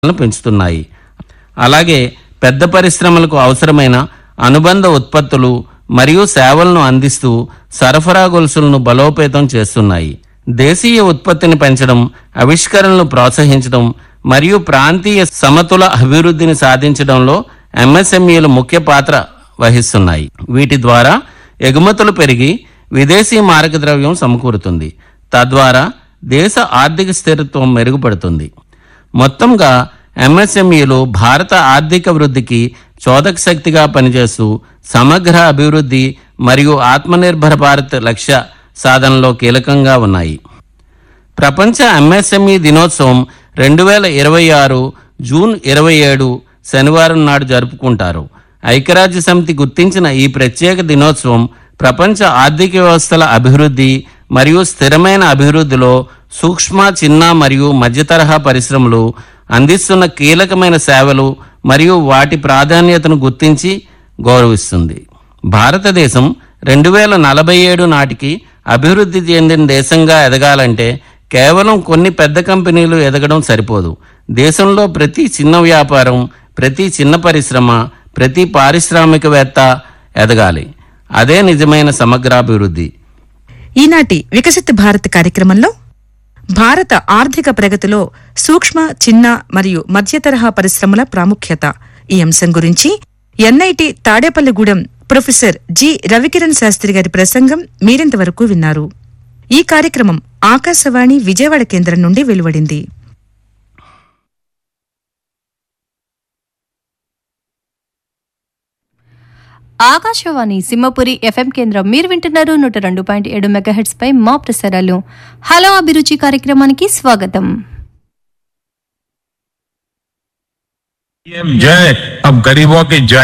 లను పెంచుతున్నాయి అలాగే పెద్ద పరిశ్రమలకు అవసరమైన అనుబంధ ఉత్పత్తులు మరియు సేవలను అందిస్తూ సరఫరా గొలుసులను బలోపేతం చేస్తున్నాయి దేశీయ ఉత్పత్తిని పెంచడం ఆవిష్కరణలు ప్రోత్సహించడం మరియు ప్రాంతీయ సమతుల అభివృద్ధిని సాధించడంలో ఎంఎస్ఎంఈలు ముఖ్య పాత్ర వహిస్తున్నాయి వీటి ద్వారా ఎగుమతులు పెరిగి విదేశీ మారకద్రవ్యం సమకూరుతుంది తద్వారా దేశ ఆర్థిక స్థిరత్వం మెరుగుపడుతుంది మొత్తంగా ఎంఎస్ఎంఈలు భారత ఆర్థిక వృద్ధికి చోదక శక్తిగా పనిచేస్తూ సమగ్ర అభివృద్ధి మరియు ఆత్మనిర్భర భారత్ లక్ష్య సాధనలో కీలకంగా ఉన్నాయి ప్రపంచ ఎంఎస్ఎంఈ దినోత్సవం రెండు వేల ఇరవై ఆరు జూన్ ఇరవై ఏడు శనివారం నాడు జరుపుకుంటారు ఐక్యరాజ్య సమితి గుర్తించిన ఈ ప్రత్యేక దినోత్సవం ప్రపంచ ఆర్థిక వ్యవస్థల అభివృద్ధి మరియు స్థిరమైన అభివృద్ధిలో సూక్ష్మ చిన్న మరియు మధ్యతరహా పరిశ్రమలు అందిస్తున్న కీలకమైన సేవలు మరియు వాటి ప్రాధాన్యతను గుర్తించి గౌరవిస్తుంది భారతదేశం రెండు వేల నలభై ఏడు నాటికి అభివృద్ధి చెందిన దేశంగా ఎదగాలంటే కేవలం కొన్ని పెద్ద కంపెనీలు ఎదగడం సరిపోదు దేశంలో ప్రతి చిన్న వ్యాపారం ప్రతి చిన్న పరిశ్రమ ప్రతి పారిశ్రామికవేత్త ఎదగాలి అదే నిజమైన సమగ్రాభివృద్ధి ఈనాటి వికసిత్ భారత్ కార్యక్రమంలో భారత ఆర్థిక ప్రగతిలో సూక్ష్మ చిన్న మరియు మధ్య తరహా పరిశ్రమల ప్రాముఖ్యత ఈ అంశం గురించి NIT Tadepalligudem professor G Ravikiran Sastry గారి ప్రసంగం మీరింతవరకు విన్నారు ఈ కార్యక్రమం ఆకాశవాణి విజయవాడ కేంద్రం నుండి వెలువడింది ఆకాశవాణి సింహపురి ఎఫ్ఎం కేంద్రం మీరు వింటున్నారు నూట రెండు పాయింట్ ఏడు మెగాహెట్స్ పై మా ప్రసారాలు హలో అభిరుచి కార్యక్రమానికి స్వాగతం पीएम जय अब गरीबों की जय